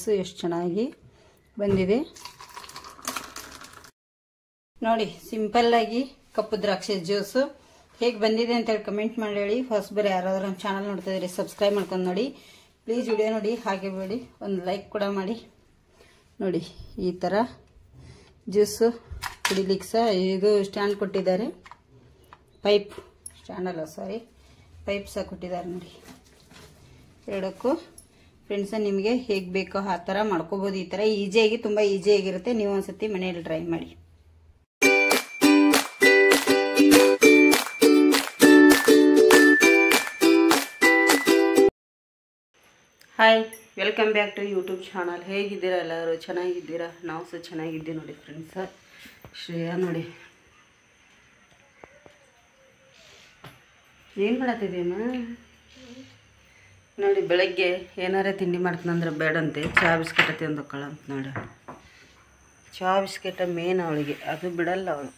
ಎಷ್ಟು ಚೆನ್ನಾಗಿ ಬಂದಿದೆ ನೋಡಿ ಸಿಂಪಲ್ಲಾಗಿ ಕಪ್ಪು ದ್ರಾಕ್ಷಿ ಜ್ಯೂಸು ಹೇಗೆ ಬಂದಿದೆ ಅಂತೇಳಿ ಕಮೆಂಟ್ ಮಾಡಿ ಹೇಳಿ ಫಸ್ಟ್ ಬರೀ ಯಾರಾದ್ರೂ ನಮ್ಮ ಚಾನಲ್ ನೋಡ್ತಾ ಇದ್ರಿ ಸಬ್ಸ್ಕ್ರೈಬ್ ಮಾಡ್ಕೊಂಡು ನೋಡಿ ಪ್ಲೀಸ್ ವಿಡಿಯೋ ನೋಡಿ ಹಾಗೆ ಬೇಡಿ ಒಂದು ಲೈಕ್ ಕೂಡ ಮಾಡಿ ನೋಡಿ ಈ ಥರ ಜ್ಯೂಸು ಕುಡಿಲಿಕ್ಕೆ ಸಹ ಇದು ಸ್ಟ್ಯಾಂಡ್ ಕೊಟ್ಟಿದ್ದಾರೆ ಪೈಪ್ ಸ್ಟ್ಯಾಂಡ್ ಅಲ್ಲ ಸಾರಿ ಪೈಪ್ ಸಹ ಕೊಟ್ಟಿದ್ದಾರೆ ನೋಡಿ ಎರಡಕ್ಕೂ ಫ್ರೆಂಡ್ಸ ನಿಮಗೆ ಹೇಗೆ ಬೇಕೋ ಆ ಥರ ಮಾಡ್ಕೋಬೋದು ಈ ಥರ ಈಸಿಯಾಗಿ ತುಂಬ ಈಸಿಯಾಗಿರುತ್ತೆ ನೀವು ಒಂದ್ಸತಿ ಮನೆಯಲ್ಲಿ ಟ್ರೈ ಮಾಡಿ hi welcome back to YouTube channel ಹೇಗಿದ್ದೀರಾ ಎಲ್ಲರೂ ಚೆನ್ನಾಗಿದ್ದೀರಾ ನಾವು ಸಹ ಚೆನ್ನಾಗಿದ್ದೀವಿ ನೋಡಿ ಫ್ರೆಂಡ್ಸ ಶ್ರೇಯಾ ನೋಡಿ ಏನು ಮಾಡತ್ತಿದ್ದೀಮ್ಮ ನೋಡಿ ಬೆಳಗ್ಗೆ ಏನಾರೇ ತಿಂಡಿ ಮಾಡ್ತಾನಂದ್ರೆ ಬೇಡಂತೆ ಚಹಾ ಬಿಸ್ಕೆಟ ತಿಂದಕ್ಕಳ ಅಂತ ನೋಡಿ ಚಹಾ ಬಿಸ್ಕೆಟ ಮೇನ್ ಅವಳಿಗೆ ಅದು ಬಿಡಲ್ಲ ಅವಳು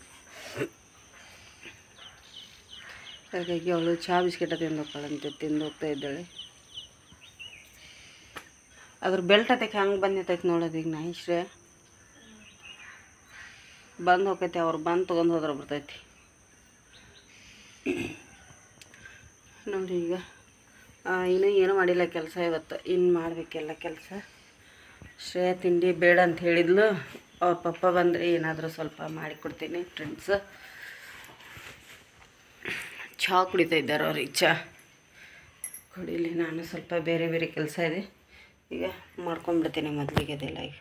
ಹಾಗಾಗಿ ಅವಳು ಚಹಾ ಬಿಸ್ಕೆಟ ತಿಂದಕ್ಕಳಂತೆ ತಿಂದು ಹೋಗ್ತಾ ಇದ್ದಾಳೆ ಅದ್ರ ಬೆಲ್ಟ್ ಅದಕ್ಕೆ ಹಂಗೆ ಬಂದಿರ್ತೈತೆ ನೋಡೋದು ಈಗ ನಾಯಿ ಶ್ರೇಯ ಬಂದು ಹೋಗೈತಿ ಅವ್ರು ಬಂದು ತೊಗೊಂಡು ಹೋದ್ರೆ ಬರ್ತೈತಿ ನೋಡಿ ಈಗ ಆ, ಇನ್ನೂ ಏನೂ ಮಾಡಿಲ್ಲ ಕೆಲಸ ಇವತ್ತು ಇನ್ನು ಮಾಡಬೇಕೆಲ್ಲ ಕೆಲಸ ಶ್ರೇಯ ತಿಂಡಿ ಬೇಡ ಅಂತ ಹೇಳಿದ್ಲು ಅವ್ರ ಪಪ್ಪ ಬಂದರೆ ಏನಾದರೂ ಸ್ವಲ್ಪ ಮಾಡಿಕೊಡ್ತೀನಿ ಫ್ರೆಂಡ್ಸ್ ಚಹಾ ಕುಡಿತಾ ಇದ್ದಾರೆ ಅವ್ರಿಗೆ ಚಹಾ ಕುಡಿಲಿ ನಾನು ಸ್ವಲ್ಪ ಬೇರೆ ಬೇರೆ ಕೆಲಸ ಇದೆ ಈಗ ಮಾಡ್ಕೊಂಡ್ಬಿಡ್ತೀನಿ ಮೊದಲಿಗೆ ಅದೆಲ್ಲ ಈಗ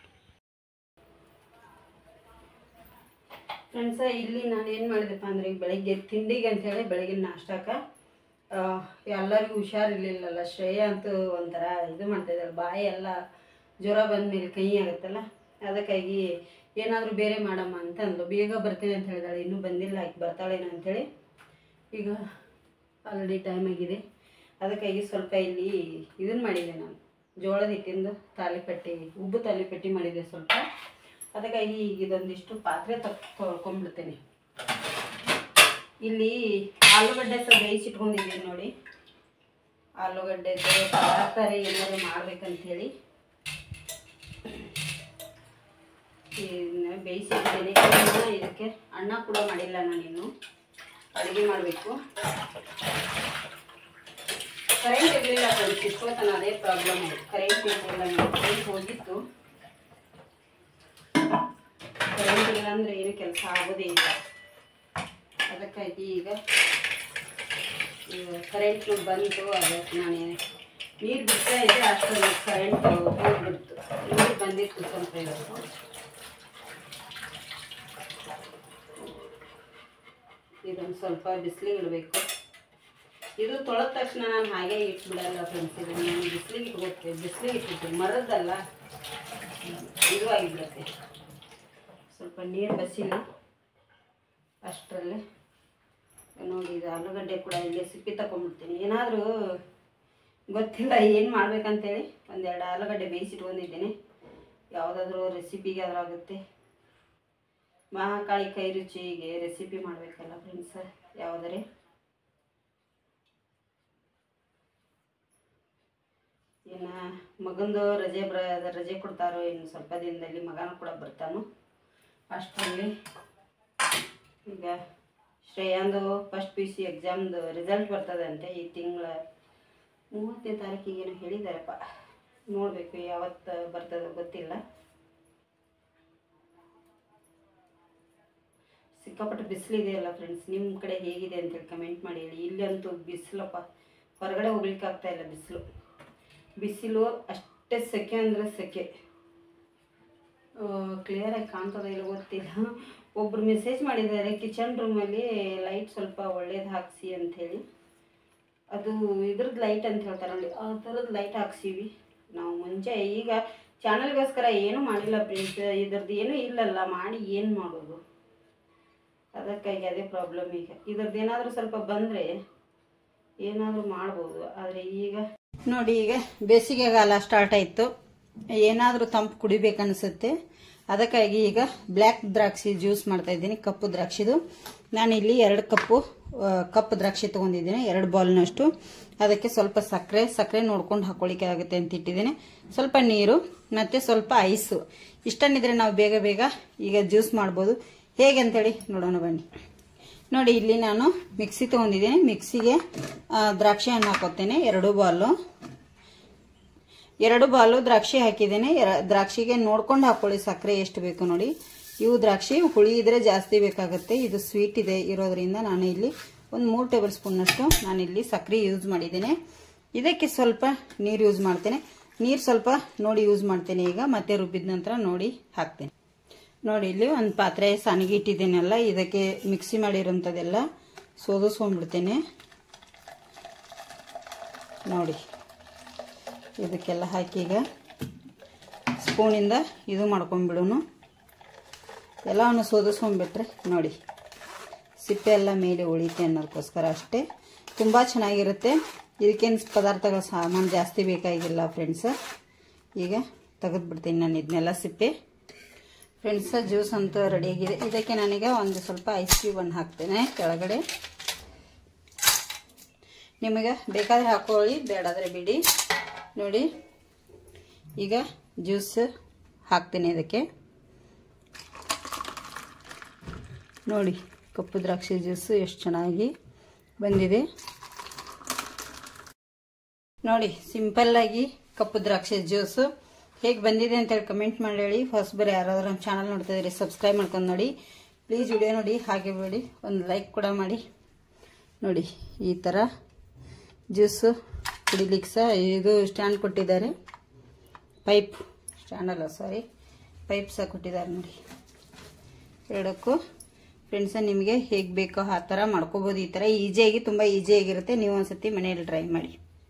ಫ್ರೆಂಡ್ಸ ಇಲ್ಲಿ ನಾನು ಏನು ಮಾಡಿದೆಪ್ಪ ಅಂದ್ರೆ ಈಗ ಬೆಳಗ್ಗೆ ತಿಂಡಿಗೆ ಅಂತೇಳಿ ಬೆಳಗಿನ ನಾಷ್ಟಕ್ಕೆ ಎಲ್ಲರಿಗೂ ಹುಷಾರಿರ್ಲಿಲ್ಲಲ್ಲ ಶ್ರೇಯ ಅಂತೂ ಒಂಥರ ಇದು ಮಾಡ್ತಾಯಿದ್ದಾಳೆ ಬಾಯಿ ಎಲ್ಲ ಜ್ವರ ಬಂದಮೇಲೆ ಕೈ ಆಗುತ್ತಲ್ಲ ಅದಕ್ಕಾಗಿ ಏನಾದರೂ ಬೇರೆ ಮಾಡಮ್ಮ ಅಂತ ಅಂದ್ಲು ಬೇಗ ಬರ್ತೀನಿ ಅಂತ ಹೇಳಿದಾಳೆ ಇನ್ನೂ ಬಂದಿಲ್ಲ ಆಕೆ ಬರ್ತಾಳೇನೋ ಅಂಥೇಳಿ ಈಗ ಆಲ್ರೆಡಿ ಟೈಮ್ ಆಗಿದೆ ಅದಕ್ಕಾಗಿ ಸ್ವಲ್ಪ ಇಲ್ಲಿ ಇದನ್ನು ಮಾಡಿದೆ ನಾನು ಜೋಳದ ಹಿಟ್ಟಿಂದು ತಾಲಿಪಟ್ಟಿ ಉಬ್ಬು ತಾಲಿಪಟ್ಟಿ ಮಾಡಿದೆ ಸ್ವಲ್ಪ ಅದಕ್ಕಾಗಿ ಈಗ ಇದೊಂದಿಷ್ಟು ಪಾತ್ರೆ ತಕ್ ತೊಳ್ಕೊಂಡ್ಬಿಡ್ತೇನೆ ಇಲ್ಲಿ ಆಲೂಗಡ್ಡೆ ಸಹ ಬೇಯಿಸಿಟ್ಕೊಂಡಿದ್ದೀನಿ ನೋಡಿ ಆಲೂಗಡ್ಡೆದು ತರಕಾರಿ ಏನಾದ್ರು ಮಾಡ್ಬೇಕಂತೇಳಿ ಇದನ್ನ ಬೇಯಿಸಿದ್ದೇನೆ ಇನ್ನು ಇದಕ್ಕೆ ಅನ್ನ ಕೂಡ ಮಾಡಿಲ್ಲ ನಾನಿನ್ನು ಅಡುಗೆ ಮಾಡಬೇಕು ಕರೆಂಟ್ ಇರಲಿಲ್ಲ ಫ್ರೆಂಡ್ಸ್ ಇಷ್ಟೊತ್ತನ ಅದೇ ಪ್ರಾಬ್ಲಮ್ ಇದೆ ಕರೆಂಟ್ ಇರಲಿಲ್ಲ ಕರೆಂಟ್ ಹೋಗಿತ್ತು ಕರೆಂಟ್ ಇಲ್ಲ ಅಂದರೆ ಏನು ಕೆಲಸ ಆಗೋದೇ ಇಲ್ಲ ಅದಕ್ಕಾಗಿ ಈಗ ಕರೆಂಟ್ ಬಂತು ಅದಕ್ಕೆ ನಾನು ನೀರು ಬಿಡ್ತಾ ಇದ್ದೆ ಅಷ್ಟೊಂದು ಕರೆಂಟ್ ಹೋಗ್ಬಿಡ್ತು ನೀರು ಬಂದಿತ್ತು ಸ್ವಲ್ಪ ಇವತ್ತು ಇದನ್ನು ಸ್ವಲ್ಪ ಬಿಸಿಲಿಗೆ ಇಡಬೇಕು ಇದು ತೊಳೆದ ತಕ್ಷಣ ನಾನು ಹಾಗೆ ಇಟ್ಬಿಡಲ್ಲ ಫ್ರೆಂಡ್ಸ್ ಇದನ್ನು ನಾನು ಬಿಸಿಲಿಗೆ ಇಟ್ಕೋತೀನಿ ಬಿಸಿಲಿಗೆ ಇಟ್ಬಿಡ್ತೀನಿ ಮರದಲ್ಲ ಇದು ಆಗಿಬಿಡುತ್ತೆ ಸ್ವಲ್ಪ ನೀರು ಬಸಿಲಿ ಅಷ್ಟರಲ್ಲಿ ನೋಡಿ ಇದು ಆಲೂಗಡ್ಡೆ ಕೂಡ ಇಲ್ಲೇ ಸಿಪ್ಪಿ ತಗೊಂಡ್ಬಿಡ್ತೀನಿ ಏನಾದರೂ ಗೊತ್ತಿಲ್ಲ ಏನು ಮಾಡ್ಬೇಕಂತೇಳಿ ಒಂದೆರಡು ಆಲೂಗಡ್ಡೆ ಬೇಯಿಸಿಟ್ಕೊಂಡಿದ್ದೀನಿ ಯಾವುದಾದ್ರೂ ರೆಸಿಪಿಗೆ ಅದ್ರಾಗುತ್ತೆ ಮಹಾಕಾಳಿ ಕೈ ರುಚಿಗೆ ರೆಸಿಪಿ ಮಾಡಬೇಕಲ್ಲ ಫ್ರೆಂಡ್ಸ್ ಯಾವುದರೆ ಇನ್ನು ಮಗಂದು ರಜೆ ಬರ ರಜೆ ಕೊಡ್ತಾರೋ ಇನ್ನು ಸ್ವಲ್ಪ ದಿನದಲ್ಲಿ ಮಗನ ಕೂಡ ಬರ್ತಾನೋ ಅಷ್ಟರಲ್ಲಿ ಈಗ ಶ್ರೇಯಾಂದು ಫಸ್ಟ್ ಪಿ ಸಿ ಎಕ್ಸಾಮ್ದು ರಿಸಲ್ಟ್ ಬರ್ತದಂತೆ ಈ ತಿಂಗಳ ಮೂವತ್ತನೇ ತಾರೀಕಿಗೆ ಏನೋ ಹೇಳಿದಾರಪ್ಪ ನೋಡಬೇಕು ಯಾವತ್ತು ಬರ್ತದೋ ಗೊತ್ತಿಲ್ಲ ಸಿಕ್ಕಾಪಟ್ಟೆ ಬಿಸಿಲಿದೆಯಲ್ಲ ಫ್ರೆಂಡ್ಸ್ ನಿಮ್ಮ ಕಡೆ ಹೇಗಿದೆ ಅಂತೇಳಿ ಕಮೆಂಟ್ ಮಾಡಿ ಹೇಳಿ ಇಲ್ಲಂತೂ ಬಿಸಿಲಪ್ಪ ಹೊರಗಡೆ ಹೋಗ್ಲಿಕ್ಕೆ ಆಗ್ತಾ ಇಲ್ಲ ಬಿಸಿಲು ಬಿಸಿಲು ಅಷ್ಟೇ ಸೆಕೆ ಅಂದರೆ ಸೆಕೆ ಕ್ಲಿಯರಾಗಿ ಕಾಣ್ತದ ಇಲ್ಲ ಗೊತ್ತಿಲ್ಲ ಒಬ್ರು ಮೆಸೇಜ್ ಮಾಡಿದ್ದಾರೆ ಕಿಚನ್ ರೂಮಲ್ಲಿ ಲೈಟ್ ಸ್ವಲ್ಪ ಒಳ್ಳೇದು ಹಾಕ್ಸಿ ಅಂಥೇಳಿ ಅದು ಇದ್ರದ್ದು ಲೈಟ್ ಅಂತ ಹೇಳ್ತಾರೆ ನೋಡಿ ಆ ಥರದ್ದು ಲೈಟ್ ಹಾಕ್ಸೀವಿ ನಾವು ಮುಂಚೆ ಈಗ ಚಾನಲ್ಗೋಸ್ಕರ ಏನೂ ಮಾಡಿಲ್ಲ ಫ್ರೆಂಡ್ಸ್ ಇದ್ರದ್ದು ಏನೂ ಇಲ್ಲಲ್ಲ ಮಾಡಿ ಏನು ಮಾಡೋದು ಅದಕ್ಕಾಗಿ ಅದೇ ಪ್ರಾಬ್ಲಮ್ ಈಗ ಇದ್ರದ್ದು ಏನಾದರೂ ಸ್ವಲ್ಪ ಬಂದರೆ ಏನಾದರೂ ಮಾಡ್ಬೋದು ಆದರೆ ಈಗ ನೋಡಿ ಈಗ ಬೇಸಿಗೆಗಾಲ ಸ್ಟಾರ್ಟ್ ಆಯಿತು ಏನಾದರೂ ತಂಪು ಕುಡಿಬೇಕನ್ಸುತ್ತೆ ಅದಕ್ಕಾಗಿ ಈಗ ಬ್ಲ್ಯಾಕ್ ದ್ರಾಕ್ಷಿ ಜ್ಯೂಸ್ ಮಾಡ್ತಾ ಇದ್ದೀನಿ ಕಪ್ಪು ದ್ರಾಕ್ಷಿದು ನಾನಿಲ್ಲಿ ಎರಡು ಕಪ್ಪು ಆ, ಕಪ್ ದ್ರಾಕ್ಷಿ ತೊಗೊಂಡಿದ್ದೀನಿ ಎರಡು ಬಾಲ್ನಷ್ಟು ಅದಕ್ಕೆ ಸ್ವಲ್ಪ ಸಕ್ಕರೆ ಸಕ್ಕರೆ ನೋಡ್ಕೊಂಡು ಹಾಕೊಳ್ಳಿಕ್ಕೆ ಆಗುತ್ತೆ ಅಂತ ಇಟ್ಟಿದ್ದೀನಿ ಸ್ವಲ್ಪ ನೀರು ಮತ್ತು ಸ್ವಲ್ಪ ಐಸು ಇಷ್ಟನ್ನಿದ್ರೆ ನಾವು ಬೇಗ ಬೇಗ ಈಗ ಜ್ಯೂಸ್ ಮಾಡ್ಬೋದು ಹೇಗೆ ಅಂತೇಳಿ ನೋಡೋಣ ಬನ್ನಿ ನೋಡಿ ಇಲ್ಲಿ ನಾನು ಮಿಕ್ಸಿ ತೊಗೊಂಡಿದ್ದೀನಿ ಮಿಕ್ಸಿಗೆ ಆ, ದ್ರಾಕ್ಷಿ ಹಣ್ಣು ಹಾಕೋತೇನೆ ಎರಡು ಬಾಲು ಎರಡು ಬಾಲು ದ್ರಾಕ್ಷಿ ಹಾಕಿದ್ದೇನೆ ಎರ- ದ್ರಾಕ್ಷಿಗೆ ನೋಡ್ಕೊಂಡು ಹಾಕೊಳ್ಳಿ ಸಕ್ಕರೆ ಎಷ್ಟು ಬೇಕು ನೋಡಿ ಇವು ದ್ರಾಕ್ಷಿ ಹುಳಿ ಇದ್ರೆ ಜಾಸ್ತಿ ಬೇಕಾಗುತ್ತೆ ಇದು ಸ್ವೀಟ್ ಇದೆ ಇರೋದ್ರಿಂದ ನಾನು ಇಲ್ಲಿ ಒಂದು ಮೂರು ಟೇಬಲ್ ಸ್ಪೂನ್ನಷ್ಟು ನಾನಿಲ್ಲಿ ಸಕ್ಕರೆ ಯೂಸ್ ಮಾಡಿದ್ದೇನೆ ಇದಕ್ಕೆ ಸ್ವಲ್ಪ ನೀರು ಯೂಸ್ ಮಾಡ್ತೇನೆ ನೀರು ಸ್ವಲ್ಪ ನೋಡಿ ಯೂಸ್ ಮಾಡ್ತೇನೆ ಈಗ ಮತ್ತೆ ರುಬ್ಬಿದ ನಂತರ ನೋಡಿ ಹಾಕ್ತೇನೆ ನೋಡಿ ಇಲ್ಲಿ ಒಂದು ಪಾತ್ರೆ ಸಣ್ಣಗೆ ಇಟ್ಟಿದ್ದೇನಲ್ಲ ಇದಕ್ಕೆ ಮಿಕ್ಸಿ ಮಾಡಿರೋಂಥದ್ದೆಲ್ಲ ಸೋದಿಸ್ಕೊಂಡ್ಬಿಡ್ತೇನೆ ನೋಡಿ ಇದಕ್ಕೆಲ್ಲ ಹಾಕಿ ಈಗ ಸ್ಪೂನಿಂದ ಇದು ಮಾಡ್ಕೊಂಡ್ಬಿಡೋನು ಎಲ್ಲವನ್ನು ಸೋದಿಸ್ಕೊಂಡ್ಬಿಟ್ರೆ ನೋಡಿ ಸಿಪ್ಪೆ ಎಲ್ಲ ಮೇಲೆ ಉಳಿತೆ ಅನ್ನೋದಕ್ಕೋಸ್ಕರ ಅಷ್ಟೇ ತುಂಬ ಚೆನ್ನಾಗಿರುತ್ತೆ ಇದಕ್ಕೇನು ಪದಾರ್ಥಗಳು ಸಾಮಾನು ಜಾಸ್ತಿ ಬೇಕಾಗಿಲ್ಲ ಫ್ರೆಂಡ್ಸ ಈಗ ತೆಗೆದ್ಬಿಡ್ತೀನಿ ನಾನು ಇದನ್ನೆಲ್ಲ ಸಿಪ್ಪೆ ಫ್ರೆಂಡ್ಸ ಜ್ಯೂಸ್ ಅಂತೂ ರೆಡಿಯಾಗಿದೆ ಇದಕ್ಕೆ ನಾನೀಗ ಒಂದು ಸ್ವಲ್ಪ ಐಸ್ ಕ್ಯೂಬನ್ನು ಹಾಕ್ತೇನೆ ಕೆಳಗಡೆ ನಿಮಗೆ ಬೇಕಾದರೆ ಹಾಕೊಳ್ಳಿ ಬೇಡಾದರೆ ಬಿಡಿ ನೋಡಿ ಈಗ ಜ್ಯೂಸ್ ಹಾಕ್ತೇನೆ ಇದಕ್ಕೆ ನೋಡಿ ಕಪ್ಪು ದ್ರಾಕ್ಷಿ ಜ್ಯೂಸು ಎಷ್ಟು ಚೆನ್ನಾಗಿ ಬಂದಿದೆ ನೋಡಿ ಸಿಂಪಲ್ಲಾಗಿ ಕಪ್ಪು ದ್ರಾಕ್ಷಿ ಜ್ಯೂಸು ಹೇಗೆ ಬಂದಿದೆ ಅಂತೇಳಿ ಕಮೆಂಟ್ ಮಾಡಿ ಹೇಳಿ ಫಸ್ಟ್ ಬರೀ ಯಾರಾದ್ರೂ ನಮ್ಮ ಚಾನಲ್ ನೋಡ್ತಾ ಇದ್ದೀರಿ ಸಬ್ಸ್ಕ್ರೈಬ್ ಮಾಡ್ಕೊಂಡು ನೋಡಿ ಪ್ಲೀಸ್ ವಿಡಿಯೋ ನೋಡಿ ಹಾಗೆ ಬೇಡಿ ಒಂದು ಲೈಕ್ ಕೂಡ ಮಾಡಿ ನೋಡಿ ಈ ಥರ ಜ್ಯೂಸು ಕುಡಿಲಿಕ್ಕೆ ಸಹ ಇದು ಸ್ಟ್ಯಾಂಡ್ ಕೊಟ್ಟಿದ್ದಾರೆ ಪೈಪ್ ಸ್ಟ್ಯಾಂಡ್ ಅಲ್ಲ ಸಾರಿ ಪೈಪ್ ಸಹ ಕೊಟ್ಟಿದ್ದಾರೆ ನೋಡಿ ಎರಡಕ್ಕೂ ಫ್ರೆಂಡ್ಸ ನಿಮಗೆ ಹೇಗೆ ಬೇಕೋ ಆ ಥರ ಮಾಡ್ಕೋಬೋದು ಈ ಥರ ಈಸಿಯಾಗಿ ತುಂಬ ಈಸಿಯಾಗಿರುತ್ತೆ ನೀವು ಒಂದ್ಸತಿ ಮನೆಯಲ್ಲಿ ಟ್ರೈ ಮಾಡಿ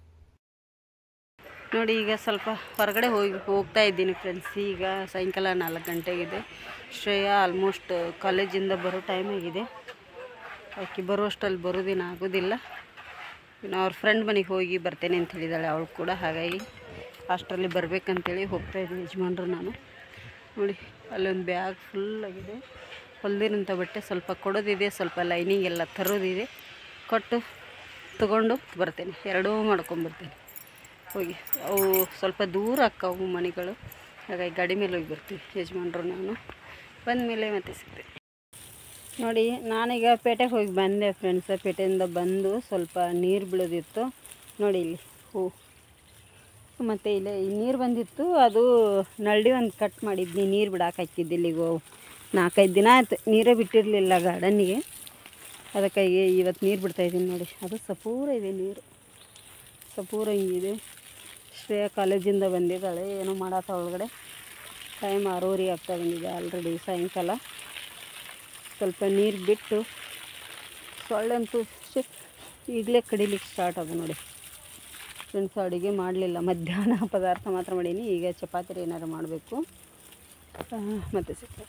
ನೋಡಿ ಈಗ ಸ್ವಲ್ಪ ಹೊರಗಡೆ ಹೋಗಿ ಹೋಗ್ತಾ ಇದ್ದೀನಿ ಫ್ರೆಂಡ್ಸ್ ಈಗ ಸಾಯಂಕಾಲ ನಾಲ್ಕು ಗಂಟೆಗಿದೆ ಶ್ರೇಯಾ ಆಲ್ಮೋಸ್ಟ್ ಕಾಲೇಜಿಂದ ಬರೋ ಟೈಮ್ ಆಗಿದೆ ಆಕೆ ಬರುವಷ್ಟಲ್ಲಿ ಬರೋದಿನ ಆಗೋದಿಲ್ಲ ಇನ್ನು ಅವ್ರ ಫ್ರೆಂಡ್ ಮನೆಗೆ ಹೋಗಿ ಬರ್ತೇನೆ ಅಂತ ಹೇಳಿದಾಳೆ ಅವಳು ಕೂಡ ಹಾಗಾಗಿ ಅಷ್ಟರಲ್ಲಿ ಬರಬೇಕಂತೇಳಿ ಹೋಗ್ತಾ ಇದ್ದೀನಿ ಯಜಮಾನ್ರು ನಾನು ನೋಡಿ ಅಲ್ಲೊಂದು ಬ್ಯಾಗ್ ಫುಲ್ ಆಗಿದೆ ಹೊಲ್ದಿರೋಂಥ ಬಟ್ಟೆ ಸ್ವಲ್ಪ ಕೊಡೋದಿದೆ ಸ್ವಲ್ಪ ಲೈನಿಂಗ್ ಎಲ್ಲ ತರೋದಿದೆ ಕೊಟ್ಟು ತಗೊಂಡು ಬರ್ತೇನೆ ಎರಡೂ ಮಾಡ್ಕೊಂಬರ್ತೇನೆ ಹೋಗಿ ಅವು ಸ್ವಲ್ಪ ದೂರ ಅಕ್ಕವು ಮನೆಗಳು ಹಾಗಾಗಿ ಗಾಡಿ ಮೇಲೆ ಹೋಗಿ ಬರ್ತೀವಿ ಯಜಮಾನ್ರು ನಾನು ಬಂದ ಮೇಲೆ ಮತ್ತೆ ಸಿಗ್ತೇವೆ ನೋಡಿ ನಾನೀಗ ಪೇಟೆಗೆ ಹೋಗಿ ಬಂದೆ ಫ್ರೆಂಡ್ಸ್ ಪೇಟೆಯಿಂದ ಬಂದು ಸ್ವಲ್ಪ ನೀರು ಬೀಳೋದಿತ್ತು ನೋಡಿ ಇಲ್ಲಿ ಹೂ ಮತ್ತು ಇಲ್ಲಿ ನೀರು ಬಂದಿತ್ತು ಅದು ನಳ್ಳಿ ಒಂದು ಕಟ್ ಮಾಡಿದ್ನಿ ನೀರು ಬಿಡಾಕೆ ಹಾಕಿದ್ದೆ ಇಲ್ಲಿಗೋ ನಾಲ್ಕೈದು ದಿನ ಆಯ್ತು ನೀರೇ ಬಿಟ್ಟಿರಲಿಲ್ಲ ಗಾರ್ಡನ್ನಿಗೆ ಅದಕ್ಕಾಗಿ ಇವತ್ತು ನೀರು ಬಿಡ್ತಾಯಿದ್ದೀನಿ ನೋಡಿ ಅದು ಸಪೂರ ಇದೆ ನೀರು ಸಪೂರ ಹಿಂಗಿದೆ ಶ್ರೇಯ ಕಾಲೇಜಿಂದ ಬಂದಿದ್ದಾಳೆ ಏನೋ ಮಾಡತ್ತ ಒಳಗಡೆ ಟೈಮ್ ಆರೂವರೆ ಆಗ್ತಾ ಬಂದಿದೆ ಆಲ್ರೆಡಿ ಸಾಯಂಕಾಲ ಸ್ವಲ್ಪ ನೀರು ಬಿಟ್ಟು ಸೊಳ್ಳೆ ಅಂತೂ ಈಗಲೇ ಕಡಿಲಿಕ್ಕೆ ಸ್ಟಾರ್ಟ್ ಆದ ನೋಡಿ ಫ್ರೆಂಡ್ಸ್ ಅಡುಗೆ ಮಾಡಲಿಲ್ಲ ಮಧ್ಯಾಹ್ನ ಪದಾರ್ಥ ಮಾತ್ರ ಮಾಡೀನಿ ಈಗ ಚಪಾತಿ ಏನಾರು ಮಾಡಬೇಕು ಮತ್ತೆ ಸಿಗ್ತದೆ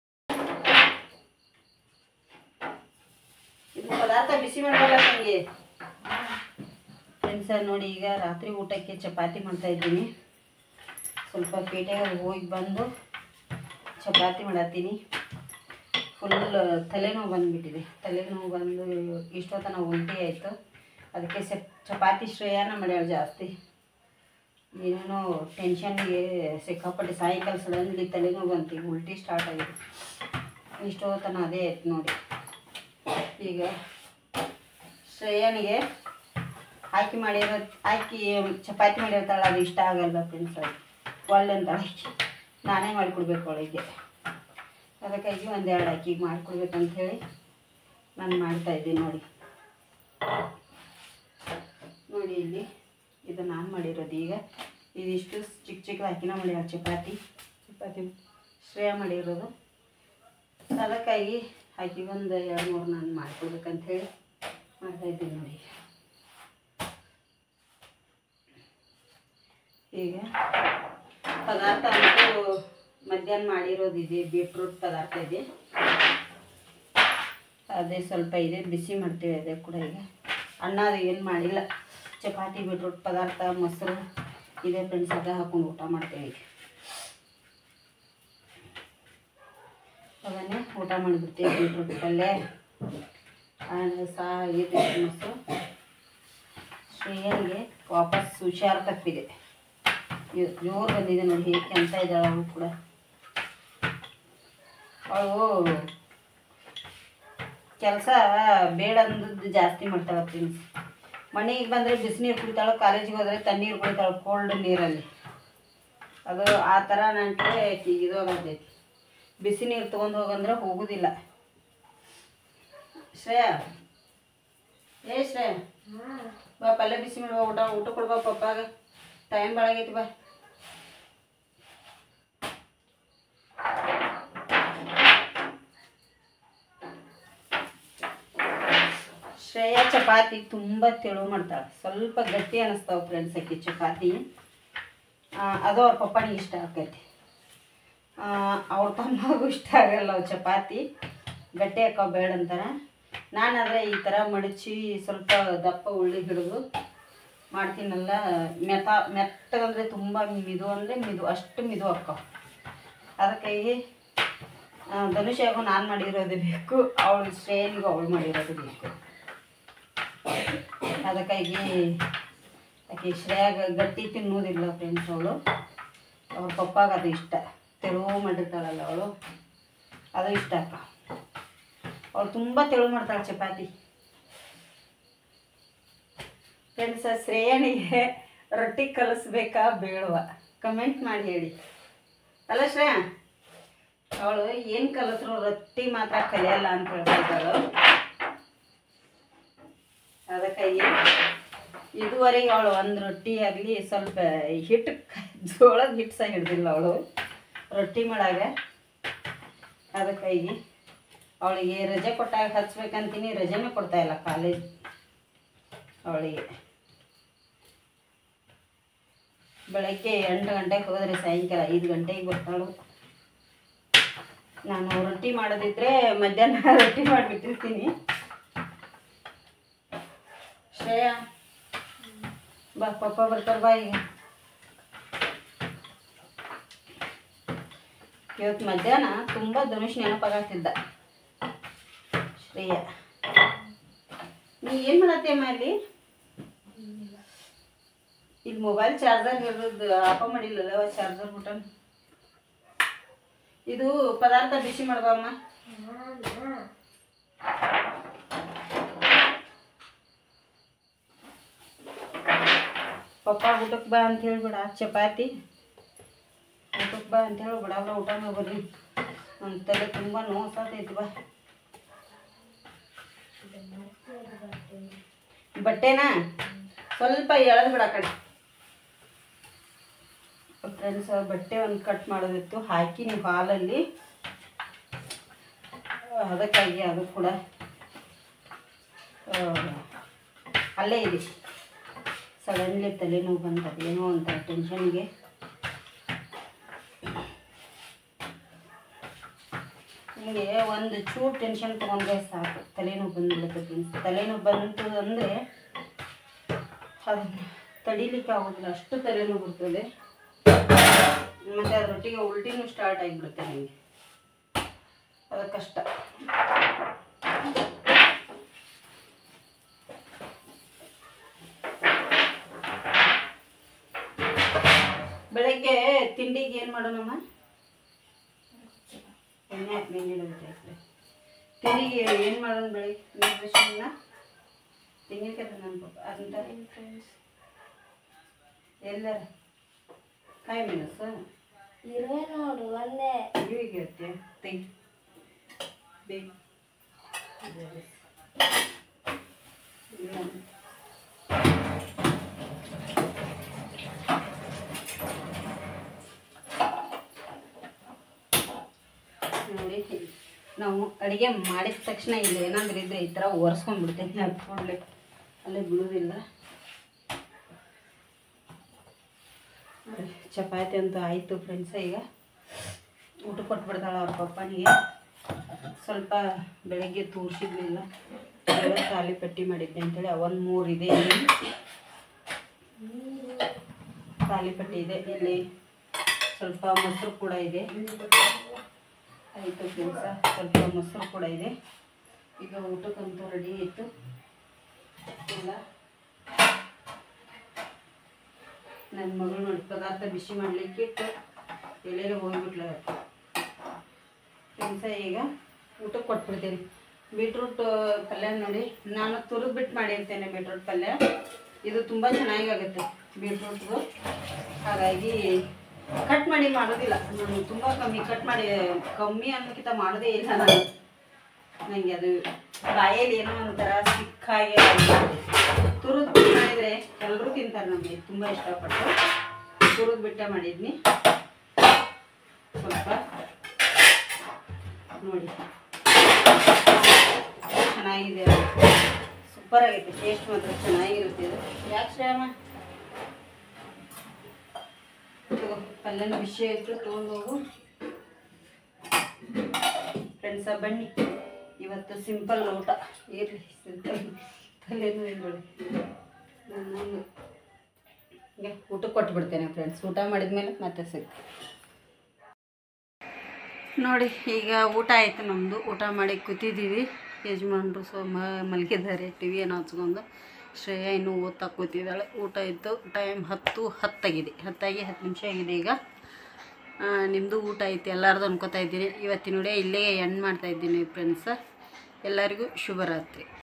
ಇದು ಪದಾರ್ಥ ಬಿಸಿ ಮಾಡಲ್ಲ ನನಗೆ ಫ್ರೆಂಡ್ಸ ನೋಡಿ ಈಗ ರಾತ್ರಿ ಊಟಕ್ಕೆ ಚಪಾತಿ ಮಾಡ್ತಾ ಇದ್ದೀನಿ ಸ್ವಲ್ಪ ಪೇಟೆಗೆ ಹೋಗಿ ಬಂದು ಚಪಾತಿ ಮಾಡತ್ತೀನಿ ಫುಲ್ ತಲೆನೋವು ಬಂದುಬಿಟ್ಟಿದೆ ತಲೆನೋವು ಬಂದು ಇಷ್ಟೊತ್ತನ ಉಲ್ಟಿ ಆಯಿತು ಅದಕ್ಕೆ ಸೆಪ್ ಚಪಾತಿ ಶ್ರೇಯನ ಮಾಡ್ಯಾಳ ಜಾಸ್ತಿ ಏನೇನೋ ಟೆನ್ಷನ್ಗೆ ಸಿಕ್ಕಾಪಟ್ಟೆ ಸಾಯಂಕಾಲ ಸಡನ್ಲಿ ತಲೆನೋವು ಬಂತು ಈಗ ಉಲ್ಟಿ ಸ್ಟಾರ್ಟ್ ಆಗಿದೆ ಇಷ್ಟೊತ್ತನ ಅದೇ ಆಯ್ತು ನೋಡಿ ಈಗ ಶ್ರೇಯನಿಗೆ ಹಾಕಿ ಮಾಡಿರೋ ಹಾಕಿ ಚಪಾತಿ ಮಾಡಿರ್ತಾಳೆ ಅದು ಇಷ್ಟ ಆಗಲ್ಲ ಫ್ರೆಂಡ್ಸ್ ಅದು ಒಳ್ಳೆ ಅಂತಾಳೆ ಆಕಿ ನಾನೇ ಮಾಡಿಕೊಡ್ಬೇಕು ಅವಳಿಗೆ ಅದಕ್ಕಾಗಿ ಒಂದೆರಡು ಅಕ್ಕಿಗೆ ಮಾಡಿಕೊಡ್ಬೇಕಂತ ಹೇಳಿ ನಾನು ಮಾಡ್ತಾ ಇದ್ದೀನಿ ನೋಡಿ ನೋಡಿ ಇಲ್ಲಿ ಇದು ನಾನು ಮಾಡಿರೋದು ಈಗ ಇದಿಷ್ಟು ಚಿಕ್ಕ ಚಿಕ್ಕ ಅಕ್ಕಿನ ಮಾಡಿರೋ ಚಪಾತಿ ಚಪಾತಿ ಶ್ರೇಯ ಮಾಡಿರೋದು ಅದಕ್ಕಾಗಿ ಹಾಕಿ ಒಂದು ಎರಡು ಮೂರು ನಾನು ಮಾಡ್ಕೊಡ್ಬೇಕಂತ ಹೇಳಿ ಮಾಡ್ತಾ ಇದ್ದೀನಿ ನೋಡಿ ಈಗ ಪದಾರ್ಥ ಅಂತೂ ಮಧ್ಯಾಹ್ನ ಮಾಡಿರೋದಿದೆ ಬೀಟ್ರೂಟ್ ಪದಾರ್ಥ ಇದೆ ಅದೇ ಸ್ವಲ್ಪ ಇದೆ ಬಿಸಿ ಮಾಡ್ತೀವಿ ಅದೇ ಕೂಡ ಈಗ ಅನ್ನ ಅದು ಏನು ಮಾಡಿಲ್ಲ ಚಪಾತಿ ಬೀಟ್ರೂಟ್ ಪದಾರ್ಥ ಮೊಸರು ಇದೆ ಫ್ರೆಂಡ್ಸ್ ಅದ ಹಾಕೊಂಡು ಊಟ ಮಾಡ್ತೇವೆ ಈಗ ಅದನ್ನೇ ಊಟ ಮಾಡಿಬಿಡ್ತೀವಿ ಬೀಟ್ರೂಟ್ ಪಲ್ಯ ಆಮೇಲೆ ಸಾ ಇದೆ ಮೊಸರು ಶ್ರೇಯನ್ಗೆ ವಾಪಸ್ ಹುಷಾರು ತಪ್ಪಿದೆ ಇವ್- ಜೋರು ಬಂದಿದೆ ನೋಡಿ ಹೇಗೆ ಅಂತ ಇದ್ದಾಳೆ ಅವಳು ಕೂಡ ಅವಳು ಕೆಲಸ ಬೇಡ ಅಂದದ್ದು ಜಾಸ್ತಿ ಮಾಡ್ತಾಳೆ ಫ್ರೆಂಡ್ಸ್ ಮನೆಗೆ ಬಂದರೆ ಬಿಸಿನೀರು ಕುಡಿತಾಳೆ ಕಾಲೇಜಿಗೆ ಹೋದರೆ ತಣ್ಣೀರು ಕುಡಿತಾಳೆ ಕೋಲ್ಡ್ ನೀರಲ್ಲಿ ಅದು ಆ ಥರ ನಂಟ್ರೆ ಇದು ಆಗತೈತಿ ಬಿಸಿ ನೀರು ತೊಗೊಂಡು ಹೋಗಂದ್ರೆ ಹೋಗುದಿಲ್ಲ ಶ್ರೇಯ ಏ ಶ್ರೇಯ ಬಾ ಪಲ್ಯ ಬಿಸಿ ಮಾಡಿ ಬಾ ಊಟ ಊಟ ಕೊಡ್ಬಾ ಪಪ್ಪಾಗ ಟೈಮ್ ಭಾಳ ಆಗೈತಿ ಬಾ ಶ್ರೇಯ ಚಪಾತಿ ತುಂಬ ತೆಳು ಮಾಡ್ತಾಳೆ ಸ್ವಲ್ಪ ಗಟ್ಟಿ ಅನಿಸ್ತಾವೆ ಫ್ರೆಂಡ್ಸ್ ಆಕಿ ಚಪಾತಿ ಆ, ಅದು ಅವ್ರ ಪಪ್ಪನಿಗೆ ಇಷ್ಟ ಆಕೈತಿ ಅವ್ರ ತಮ್ಮಗೂ ಇಷ್ಟ ಆಗಲ್ಲ ಅವು ಚಪಾತಿ ಗಟ್ಟಿ ಹಾಕೋ ಬೇಡ ಅಂತಾರೆ ನಾನಾದರೆ ಈ ಥರ ಮಡಚಿ ಸ್ವಲ್ಪ ದಪ್ಪ ಉಳ್ಳಿ ಹಿಡಿದು ಮಾಡ್ತೀನಲ್ಲ ಮೆತ ಮೆತ್ತಗಂದರೆ ತುಂಬ ಮಿದು ಅಂದರೆ ಮಿದು ಅಷ್ಟು ಮಿದು ಹಾಕೋ ಅದಕ್ಕಾಗಿ ಆ, ಧನುಷಾಗೂ ನಾನು ಮಾಡಿರೋದು ಬೇಕು ಅವಳು ಶ್ರೇಯನಿಗೂ ಅವಳು ಮಾಡಿರೋದು ಬೇಕು ಅದಕ್ಕಾಗಿ ಆಕೆ ಶ್ರೇಯಾಗ ಗಟ್ಟಿ ತಿನ್ನೋದಿಲ್ಲ ಫ್ರೆಂಡ್ಸ್ ಅವಳು ಅವ್ರ ಪಪ್ಪಾಗ ಅದು ಇಷ್ಟ ತೆಳು ಮಾಡಿರ್ತಾಳಲ್ಲ ಅವಳು ಅದು ಇಷ್ಟ ಅಕ್ಕ ಅವಳು ತುಂಬ ತೆಳು ಮಾಡ್ತಾಳೆ ಚಪಾತಿ ಫ್ರೆಂಡ್ಸ್ ಶ್ರೇಯಣಿಗೆ ರೊಟ್ಟಿ ಕಲಿಸ್ಬೇಕಾ ಬೇಡವ ಕಮೆಂಟ್ ಮಾಡಿ ಹೇಳಿ ಅಲ್ಲ ಶ್ರೇಯ ಅವಳು ಏನು ಕಲಿಸ್ರು ರೊಟ್ಟಿ ಮಾತ್ರ ಕಲಿಯಲ್ಲ ಅಂತ ಹೇಳ್ತಾ ಇದ್ದಾಳು ಅದಕ್ಕಾಗಿ ಇದುವರೆಗೆ ಅವಳು ಒಂದು ರೊಟ್ಟಿ ಆಗಲಿ ಸ್ವಲ್ಪ ಹಿಟ್ಟು ಜೋಳದ ಹಿಟ್ಟು ಸಹ ಹಿಡ್ದಿಲ್ಲ ಅವಳು ರೊಟ್ಟಿ ಮಾಡಾಗ ಅದಕ್ಕಾಗಿ ಅವಳಿಗೆ ರಜೆ ಕೊಟ್ಟಾಗ ಹಚ್ಬೇಕಂತೀನಿ ರಜೆನೇ ಕೊಡ್ತಾ ಇಲ್ಲ ಕಾಲೇಜ್ ಅವಳಿಗೆ ಬೆಳಗ್ಗೆ ಎಂಟು ಗಂಟೆಗೆ ಹೋದರೆ ಸಾಯಂಕಾಲ ಐದು ಗಂಟೆಗೆ ಬರ್ತಾಳು ನಾನು ರೊಟ್ಟಿ ಮಾಡೋದಿದ್ರೆ ಮಧ್ಯಾಹ್ನ ರೊಟ್ಟಿ ಮಾಡಿಬಿಟ್ಟಿರ್ತೀನಿ ಶ್ರೇಯಾ ಬಾ ಪಪ್ಪ ಬರ್ತಾರ ಬಾ ಈಗ ಇವತ್ತು ಮಧ್ಯಾಹ್ನ ತುಂಬ ಧನುಷ್ ನೆನಪಾಗತ್ತಿದ್ದ ಶ್ರೇಯ ನೀ ಏನು ಮಾಡತ್ತೇಮ್ಮ ಇಲ್ಲಿ ಇಲ್ಲಿ ಮೊಬೈಲ್ ಚಾರ್ಜರ್ ಹಿಡಿದು ಆಫ ಮಾಡಿಲ್ಲಲ್ಲ ಚಾರ್ಜರ್ ಬಟನ್ ಇದು ಪದಾರ್ಥ ಬಿಸಿ ಮಾಡ್ಬಮ್ಮ ಪಪ್ಪ ಊಟಕ್ಕೆ ಬಾ ಅಂತ ಹೇಳ್ಬಿಡ ಚಪಾತಿ ಊಟಕ್ಕೆ ಬಾ ಅಂತ ಹೇಳಿ ಬಿಡ ಅವ್ರ ಊಟ ಬರ್ರಿ ನನ್ನ ತಲೆ ತುಂಬ ನೋಸತೈತಿ ಬಾ ಬಟ್ಟೆನಾ ಸ್ವಲ್ಪ ಎಳೆದು ಬಿಡ ಕಡೆ ಫ್ರೆಂಡ್ಸ್ ಬಟ್ಟೆ ಒಂದು ಕಟ್ ಮಾಡೋದಿತ್ತು ಹಾಕಿ ನೀವು ಹಾಲಲ್ಲಿ ಅದಕ್ಕಾಗಿ ಅದು ಕೂಡ ಆ, ಅಲ್ಲೇ ಇದೆ ಸಡನ್ಲಿ ತಲೆನೋವು ಬಂತದೆ ಏನೋ ಅಂತ ಟೆನ್ಷನ್ಗೆ ನಿಮಗೆ ಒಂದು ಚೂರು ಟೆನ್ಷನ್ ತೊಗೊಂಡ್ರೆ ಸಾಕು ತಲೆನೋವು ಬಂದ್ಬಿಡುತ್ತೆ ಫ್ರೆಂಡ್ಸ್ ತಲೆನೋವು ಬಂತು ಅಂದರೆ ಅದನ್ನು ತಡಿಲಿಕ್ಕೆ ಆಗೋದಿಲ್ಲ ಅಷ್ಟು ತಲೆನೋವು ಬರ್ತದೆ ಮತ್ತು ಅದರೊಟ್ಟಿಗೆ ಉಲ್ಟಿನೂ ಸ್ಟಾರ್ಟ್ ಆಗಿಬಿಡುತ್ತೆ ನನಗೆ ಅದು ಕಷ್ಟ ಬೆಳಗ್ಗೆ ತಿಂಡಿಗೆ ಏನು ಮಾಡೋಣಮ್ಮ ಎಣ್ಣೆ ಹಾಕಿ ಎಣ್ಣೆ ಇಡಬೇಕಾಯ್ತದೆ ತಿಂಡಿಗೆ ಏನು ಮಾಡೋಣ ಬೆಳಗ್ಗೆ ನಿರ್ದೇಶನ ತೆಂಗಿನಕಾಯಿ ನನ್ನ ಪಾಪ ಅಂತ ಎಲ್ಲರ ಕಾಯಿ ಮೆಣಸು ಇರುವೆ ನೋಡು ಒಂದೇ ಇವಿಗೆ ಇರುತ್ತೆ ತೆಂಗಿ ಬೇಗ ಇಲ್ಲ. ನೋಡಿ ನಾವು ಅಡುಗೆ ಮಾಡಿದ ತಕ್ಷಣ ಇಲ್ಲ ಏನಾದ್ರು ಇದ್ರೆ ಈ ಥರ ಒರೆಸ್ಕೊಂಡ್ಬಿಡ್ತೇನೆ ಅದು ಕೂಡಲೇ ಅಲ್ಲೇ ಬಿಡೋದಿಲ್ಲ ಚಪಾತಿ ಅಂತೂ ಆಯಿತು ಫ್ರೆಂಡ್ಸ ಈಗ ಊಟ ಕೊಟ್ಬಿಡ್ತಾಳೆ ಅವ್ರ ಪಪ್ಪನಿಗೆ ಸ್ವಲ್ಪ ಬೆಳಗ್ಗೆ ತೋರಿಸಿರ್ಲಿಲ್ಲ ತಾಲಿ ಪಟ್ಟಿ ಮಾಡಿದ್ದೆ ಅಂತೇಳಿ ಒಂದು ಮೂರು ಇದೆ ಇಲ್ಲಿ ತಾಲಿಪಟ್ಟಿ ಇದೆ ಇಲ್ಲಿ ಸ್ವಲ್ಪ ಮೊಸರು ಕೂಡ ಇದೆ ಆಯಿತು ಫ್ರೆಂಡ್ಸ ಸ್ವಲ್ಪ ಮೊಸರು ಕೂಡ ಇದೆ ಈಗ ಊಟಕ್ಕಂತೂ ರೆಡಿ ಆಯಿತು ಎಲ್ಲ ನನ್ನ ಮಗಳು ನೋಡಿ ಪದಾರ್ಥ ಬಿಸಿ ಮಾಡಲಿಕ್ಕೆ ಇಟ್ಟು ಎಲ್ಲೆಲ್ಲ ಹೋಗ್ಬಿಟ್ಲ ಫ್ರೆಂಡ್ಸ ಈಗ ಊಟಕ್ಕೆ ಕೊಟ್ಬಿಡ್ತೀನಿ ಬೀಟ್ರೂಟ್ ಪಲ್ಯ ನೋಡಿ ನಾನು ತುರಿದು ಬಿಟ್ಟು ಮಾಡಿರ್ತೇನೆ ಬೀಟ್ರೂಟ್ ಪಲ್ಯ ಇದು ತುಂಬ ಚೆನ್ನಾಗಿ ಆಗುತ್ತೆ ಬೀಟ್ರೂಟ್ದು ಹಾಗಾಗಿ ಕಟ್ ಮಾಡಿ ಮಾಡೋದಿಲ್ಲ ನಾನು ತುಂಬ ಕಮ್ಮಿ ಕಟ್ ಮಾಡಿ ಕಮ್ಮಿ ಅನ್ನೋಕ್ಕಿಂತ ಮಾಡೋದೇ ಇಲ್ಲ ನಾನು ನನಗೆ ಅದು ಬಾಯಲ್ಲಿ ಏನೋ ಒಂಥರ ಸಿಕ್ಕಾಗಿ ತುರಿದು ಬಿಟ್ಟು ಮಾಡಿದರೆ ಎಲ್ಲರೂ ತಿಂತಾರೆ ನಮಗೆ ತುಂಬ ಇಷ್ಟಪಟ್ಟು ತುರಿದು ಬಿಟ್ಟೆ ಮಾಡಿದ್ನಿ ಸ್ವಲ್ಪ ನೋಡಿ ಚೆನ್ನಾಗಿದೆ ಸೂಪರ್ ಆಗೈತೆ ಟೇಸ್ಟ್ ಮಾತ್ರ ಚೆನ್ನಾಗಿರುತ್ತೆ ಇದು ಯಾಕೆ ಶ್ರೇಯಮ್ಮ ತಗೋ ಪಲ್ಯನ ಬಿಸಿ ಆಯಿತು ತೊಗೊಂಡು ಹೋಗು ಫ್ರೆಂಡ್ಸ ಬನ್ನಿ ಇವತ್ತು ಸಿಂಪಲ್ ಊಟ ಇರಲಿ ಸಿಂಪಲ್ ಪಲ್ಯನೂ ಇರ್ಬೇಡಿ ನಾನು ಈಗ ಊಟಕ್ಕೆ ಕೊಟ್ಬಿಡ್ತೇನೆ ಫ್ರೆಂಡ್ಸ್ ಊಟ ಮಾಡಿದ್ಮೇಲೆ ಮತ್ತೆ ಸಿಗ್ತೀನಿ ನೋಡಿ ಈಗ ಊಟ ಆಯಿತು ನಮ್ಮದು ಊಟ ಮಾಡಿ ಕೂತಿದ್ದೀವಿ ಯಜಮಾನ್ರು ಸೊ ಮಲಗಿದ್ದಾರೆ ಟಿ ವಿಯನ್ನು ಹಚ್ಕೊಂಡು ಶ್ರೇಯ ಇನ್ನೂ ಓದ್ತಾ ಕೂತಿದ್ದಾಳೆ ಊಟ ಇತ್ತು ಟೈಮ್ ಹತ್ತು ಹತ್ತಾಗಿದೆ ಹತ್ತಾಗಿ ಹತ್ತು ನಿಮಿಷ ಆಗಿದೆ ಈಗ ನಿಮ್ಮದು ಊಟ ಐತಿ ಎಲ್ಲರದು ಅನ್ಕೋತಾ ಇದ್ದೀನಿ ಇವತ್ತಿನ ವಿಡಿಯೋ ಇಲ್ಲೇ ಎಂಡ್ ಮಾಡ್ತಾ ಇದ್ದೀನಿ ಫ್ರೆಂಡ್ಸ ಎಲ್ಲರಿಗೂ ಶುಭರಾತ್ರಿ